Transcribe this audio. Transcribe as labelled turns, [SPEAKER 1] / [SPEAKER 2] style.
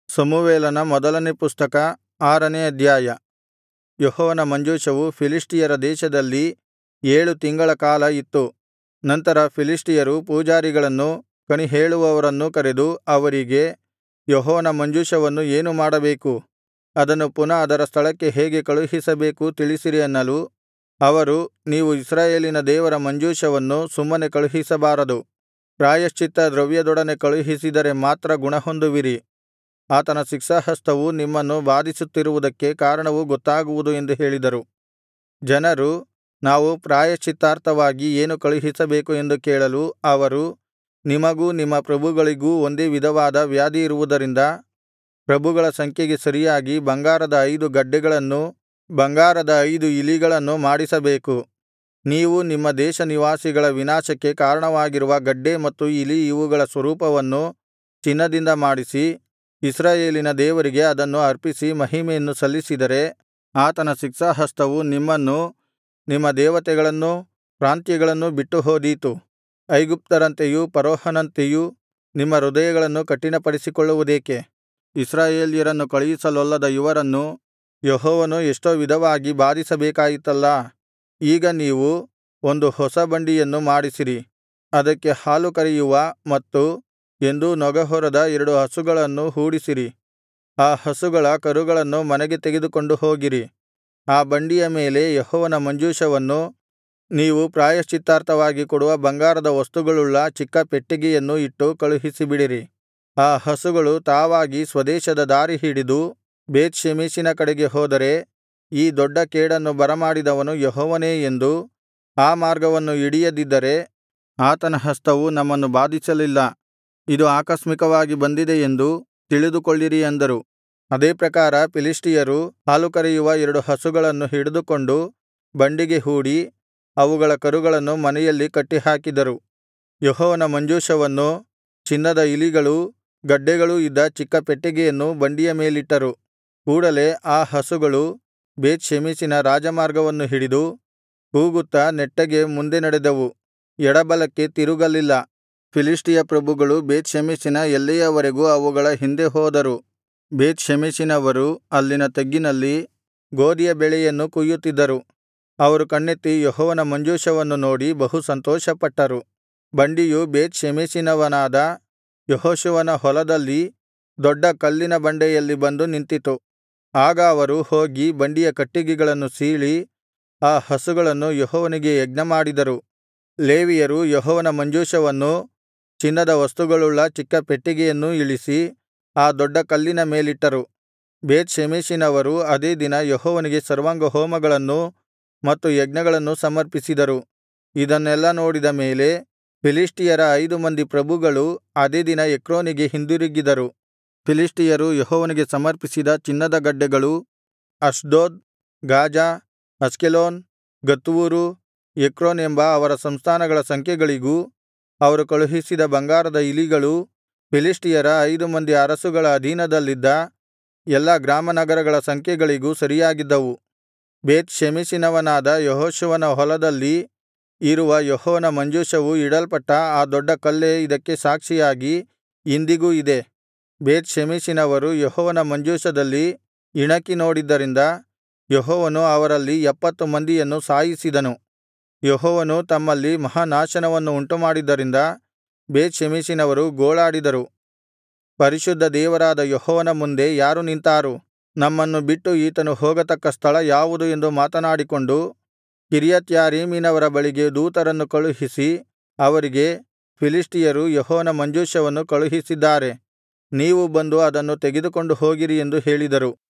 [SPEAKER 1] ಸಮುವೇಲನ ಮೊದಲನೇ ಪುಸ್ತಕ ಆರನೇ ಅಧ್ಯಾಯ ಯೆಹೋವನ ಮಂಜೂಷವು ಫಿಲಿಷ್ಟಿಯರ ದೇಶದಲ್ಲಿ ಏಳು ತಿಂಗಳ ಕಾಲ ಇತ್ತು ನಂತರ ಫಿಲಿಷ್ಟಿಯರು ಪೂಜಾರಿಗಳನ್ನೂ ಕಣಿಹೇಳುವವರನ್ನೂ ಕರೆದು ಅವರಿಗೆ ಯೆಹೋವನ ಮಂಜೂಷವನ್ನು ಏನು ಮಾಡಬೇಕು ಅದನ್ನು ಪುನಃ ಅದರ ಸ್ಥಳಕ್ಕೆ ಹೇಗೆ ಕಳುಹಿಸಬೇಕು ತಿಳಿಸಿರಿ ಅನ್ನಲು ಅವರು ನೀವು ಇಸ್ರಾಯೇಲಿನ ದೇವರ ಮಂಜೂಷವನ್ನು ಸುಮ್ಮನೆ ಕಳುಹಿಸಬಾರದು ಪ್ರಾಯಶ್ಚಿತ್ತ ದ್ರವ್ಯದೊಡನೆ ಕಳುಹಿಸಿದರೆ ಮಾತ್ರ ಗುಣಹೊಂದುವಿರಿ ಆತನ ಶಿಕ್ಷಾಹಸ್ತವು ನಿಮ್ಮನ್ನು ಬಾಧಿಸುತ್ತಿರುವುದಕ್ಕೆ ಕಾರಣವು ಗೊತ್ತಾಗುವುದು ಎಂದು ಹೇಳಿದರು ಜನರು ನಾವು ಪ್ರಾಯಶ್ಚಿತ್ತಾರ್ಥವಾಗಿ ಏನು ಕಳುಹಿಸಬೇಕು ಎಂದು ಕೇಳಲು ಅವರು ನಿಮಗೂ ನಿಮ್ಮ ಪ್ರಭುಗಳಿಗೂ ಒಂದೇ ವಿಧವಾದ ವ್ಯಾಧಿಯಿರುವುದರಿಂದ ಪ್ರಭುಗಳ ಸಂಖ್ಯೆಗೆ ಸರಿಯಾಗಿ ಬಂಗಾರದ ಐದು ಗಡ್ಡೆಗಳನ್ನೂ ಬಂಗಾರದ ಐದು ಇಲಿಗಳನ್ನೂ ಮಾಡಿಸಬೇಕು ನೀವು ನಿಮ್ಮ ದೇಶನಿವಾಸಿಗಳ ವಿನಾಶಕ್ಕೆ ಕಾರಣವಾಗಿರುವ ಗಡ್ಡೆ ಮತ್ತು ಇಲಿ ಇವುಗಳ ಸ್ವರೂಪವನ್ನು ಚಿನ್ನದಿಂದ ಮಾಡಿಸಿ ಇಸ್ರಾಯೇಲಿನ ದೇವರಿಗೆ ಅದನ್ನು ಅರ್ಪಿಸಿ ಮಹಿಮೆಯನ್ನು ಸಲ್ಲಿಸಿದರೆ ಆತನ ಶಿಕ್ಷಾಹಸ್ತವು ನಿಮ್ಮನ್ನೂ ನಿಮ್ಮ ದೇವತೆಗಳನ್ನೂ ಪ್ರಾಂತ್ಯಗಳನ್ನೂ ಬಿಟ್ಟುಹೋದೀತು ಐಗುಪ್ತರಂತೆಯೂ ಫರೋಹನಂತೆಯೂ ನಿಮ್ಮ ಹೃದಯಗಳನ್ನು ಕಠಿಣಪಡಿಸಿಕೊಳ್ಳುವುದೇಕೆ ಇಸ್ರಾಯೇಲ್ಯರನ್ನು ಕಳುಹಿಸಲೊಲ್ಲದ ಇವರನ್ನು ಯೆಹೋವನು ಎಷ್ಟೋ ವಿಧವಾಗಿ ಬಾಧಿಸಬೇಕಾಯಿತಲ್ಲಾ ಈಗ ನೀವು ಒಂದು ಹೊಸ ಬಂಡಿಯನ್ನು ಮಾಡಿಸಿರಿ ಅದಕ್ಕೆ ಹಾಲು ಕರೆಯುವ ಮತ್ತು ಎಂದೂ ನೊಗಹೊರದ ಎರಡು ಹಸುಗಳನ್ನು ಹೂಡಿಸಿರಿ ಆ ಹಸುಗಳ ಕರುಗಳನ್ನು ಮನೆಗೆ ತೆಗೆದುಕೊಂಡು ಹೋಗಿರಿ ಆ ಬಂಡಿಯ ಮೇಲೆ ಯೆಹೋವನ ಮಂಜೂಷವನ್ನು ನೀವು ಪ್ರಾಯಶ್ಚಿತ್ತಾರ್ಥವಾಗಿ ಕೊಡುವ ಬಂಗಾರದ ವಸ್ತುಗಳುಳ್ಳ ಚಿಕ್ಕ ಪೆಟ್ಟಿಗೆಯನ್ನು ಇಟ್ಟು ಕಳುಹಿಸಿಬಿಡಿರಿ ಆ ಹಸುಗಳು ತಾವಾಗಿ ಸ್ವದೇಶದ ದಾರಿ ಹಿಡಿದು ಬೇತ್ ಷೆಮೆಷಿನ ಕಡೆಗೆ ಹೋದರೆ ಈ ದೊಡ್ಡ ಕೇಡನ್ನು ಬರಮಾಡಿದವನು ಯೆಹೋವನೇ ಎಂದೂ ಆ ಮಾರ್ಗವನ್ನು ಹಿಡಿಯದಿದ್ದರೆ ಆತನ ಹಸ್ತವು ನಮ್ಮನ್ನು ಬಾಧಿಸಲಿಲ್ಲ ಇದು ಆಕಸ್ಮಿಕವಾಗಿ ಬಂದಿದೆ ಎಂದು ತಿಳಿದುಕೊಳ್ಳಿರಿ ಅಂದರು ಅದೇ ಪ್ರಕಾರ ಫಿಲಿಷ್ಟಿಯರು ಹಾಲು ಕರೆಯುವ ಎರಡು ಹಸುಗಳನ್ನು ಹಿಡಿದುಕೊಂಡು ಬಂಡಿಗೆ ಹೂಡಿ ಅವುಗಳ ಕರುಗಳನ್ನು ಮನೆಯಲ್ಲಿ ಕಟ್ಟಿಹಾಕಿದರು ಯೆಹೋವನ ಮಂಜೂಷವನ್ನೂ ಚಿನ್ನದ ಇಲಿಗಳೂ ಗಡ್ಡೆಗಳೂ ಇದ್ದ ಚಿಕ್ಕ ಪೆಟ್ಟಿಗೆಯನ್ನು ಬಂಡಿಯ ಮೇಲಿಟ್ಟರು ಕೂಡಲೆ ಆ ಹಸುಗಳು ಬೇತ್ ಷೆಮೆಷಿನ ರಾಜಮಾರ್ಗವನ್ನು ಹಿಡಿದು ಕೂಗುತ್ತಾ ನೆಟ್ಟಗೆ ಮುಂದೆ ನಡೆದವು ಎಡಬಲಕ್ಕೆ ತಿರುಗಲಿಲ್ಲ ಫಿಲಿಷ್ಟಿಯ ಪ್ರಭುಗಳು ಬೇತ್ ಷೆಮೆಷಿನ ಎಲ್ಲೆಯವರೆಗೂ ಅವುಗಳ ಹಿಂದೆ ಹೋದರು ಬೇತ್ ಷೆಮೆಷಿನವರು ಅಲ್ಲಿನ ತಗ್ಗಿನಲ್ಲಿ ಗೋದಿಯ ಬೆಳೆಯನ್ನು ಕೊಯ್ಯುತ್ತಿದ್ದರು ಅವರು ಕಣ್ಣೆತ್ತಿ ಯೆಹೋವನ ಮಂಜೂಷವನ್ನು ನೋಡಿ ಬಹು ಸಂತೋಷಪಟ್ಟರು ಬಂಡಿಯು ಬೇತ್ ಷೆಮೆಷಿನವನಾದ ಯೆಹೋಶುವನ ಹೊಲದಲ್ಲಿ ದೊಡ್ಡ ಕಲ್ಲಿನ ಬಂಡೆಯಲ್ಲಿ ಬಂದು ನಿಂತಿತು ಆಗ ಅವರು ಹೋಗಿ ಬಂಡಿಯ ಕಟ್ಟಿಗೆಗಳನ್ನು ಸೀಳಿ ಆ ಹಸುಗಳನ್ನು ಯೆಹೋವನಿಗೆ ಯಜ್ಞಮಾಡಿದರು ಲೇವಿಯರು ಯೆಹೋವನ ಮಂಜೂಷವನ್ನೂ ಚಿನ್ನದ ವಸ್ತುಗಳುಳ್ಳ ಚಿಕ್ಕ ಪೆಟ್ಟಿಗೆಯನ್ನೂ ಇಳಿಸಿ ಆ ದೊಡ್ಡ ಕಲ್ಲಿನ ಮೇಲಿಟ್ಟರು ಬೇತ್ ಷೆಮೆಷಿನವರು ಅದೇ ದಿನ ಯೆಹೋವನಿಗೆ ಸರ್ವಾಂಗಹೋಮಗಳನ್ನೂ ಮತ್ತು ಯಜ್ಞಗಳನ್ನೂ ಸಮರ್ಪಿಸಿದರು ಇದನ್ನೆಲ್ಲಾ ನೋಡಿದ ಮೇಲೆ ಫಿಲಿಷ್ಟಿಯರ ಐದು ಮಂದಿ ಪ್ರಭುಗಳು ಅದೇ ದಿನ ಎಕ್ರೋನಿಗೆ ಹಿಂದಿರುಗಿದರು ಫಿಲಿಷ್ಟಿಯರು ಯೆಹೋವನಿಗೆ ಸಮರ್ಪಿಸಿದ ಚಿನ್ನದ ಗಡ್ಡೆಗಳು ಅಷ್ಡೋದ್ ಗಾಜಾ ಅಷ್ಕೆಲೋನ್ ಗತ್ ಊರು ಎಕ್ರೋನ್ ಎಂಬ ಅವರ ಸಂಸ್ಥಾನಗಳ ಸಂಖ್ಯೆಗಳಿಗೂ ಅವರು ಕಳುಹಿಸಿದ ಬಂಗಾರದ ಇಲಿಗಳೂ ಫಿಲಿಷ್ಟಿಯರ ಐದು ಮಂದಿ ಅರಸುಗಳ ಅಧೀನದಲ್ಲಿದ್ದ ಎಲ್ಲಾ ಗ್ರಾಮನಗರಗಳ ಸಂಖ್ಯೆಗಳಿಗೂ ಸರಿಯಾಗಿದ್ದವು ಬೇತ್ ಷೆಮೆಷಿನವನಾದ ಯೆಹೋಶುವನ ಹೊಲದಲ್ಲಿ ಇರುವ ಯೆಹೋವನ ಮಂಜೂಷವು ಇಡಲ್ಪಟ್ಟ ಆ ದೊಡ್ಡ ಕಲ್ಲೇ ಇದಕ್ಕೆ ಸಾಕ್ಷಿಯಾಗಿ ಇಂದಿಗೂ ಇದೆ ಬೇತ್ ಷೆಮೆಷಿನವರು ಯೆಹೋವನ ಮಂಜೂಷದಲ್ಲಿ ಇಣಕಿ ನೋಡಿದ್ದರಿಂದ ಯೆಹೋವನು ಅವರಲ್ಲಿ ಎಪ್ಪತ್ತು ಮಂದಿಯನ್ನು ಸಾಯಿಸಿದನು ಯೆಹೋವನು ತಮ್ಮಲ್ಲಿ ಮಹಾನಾಶನವನ್ನು ಉಂಟುಮಾಡಿದ್ದರಿಂದ ಬೇತ್ ಷೆಮೆಷಿನವರು ಗೋಳಾಡಿದರು ಪರಿಶುದ್ಧ ದೇವರಾದ ಯೆಹೋವನ ಮುಂದೆ ಯಾರು ನಿಂತಾರು ನಮ್ಮನ್ನು ಬಿಟ್ಟು ಈತನು ಹೋಗತಕ್ಕ ಸ್ಥಳ ಯಾವುದು ಎಂದು ಮಾತನಾಡಿಕೊಂಡು ಕಿರ್ಯತ್ಯಾರೀಮಿನವರ ಬಳಿಗೆ ದೂತರನ್ನು ಕಳುಹಿಸಿ ಅವರಿಗೆ ಫಿಲಿಷ್ಟಿಯರು ಯೆಹೋವನ ಮಂಜೂಷವನ್ನು ಕಳುಹಿಸಿದ್ದಾರೆ ನೀವು ಬಂದು ಅದನ್ನು ತೆಗೆದುಕೊಂಡು ಹೋಗಿರಿ ಎಂದು ಹೇಳಿದರು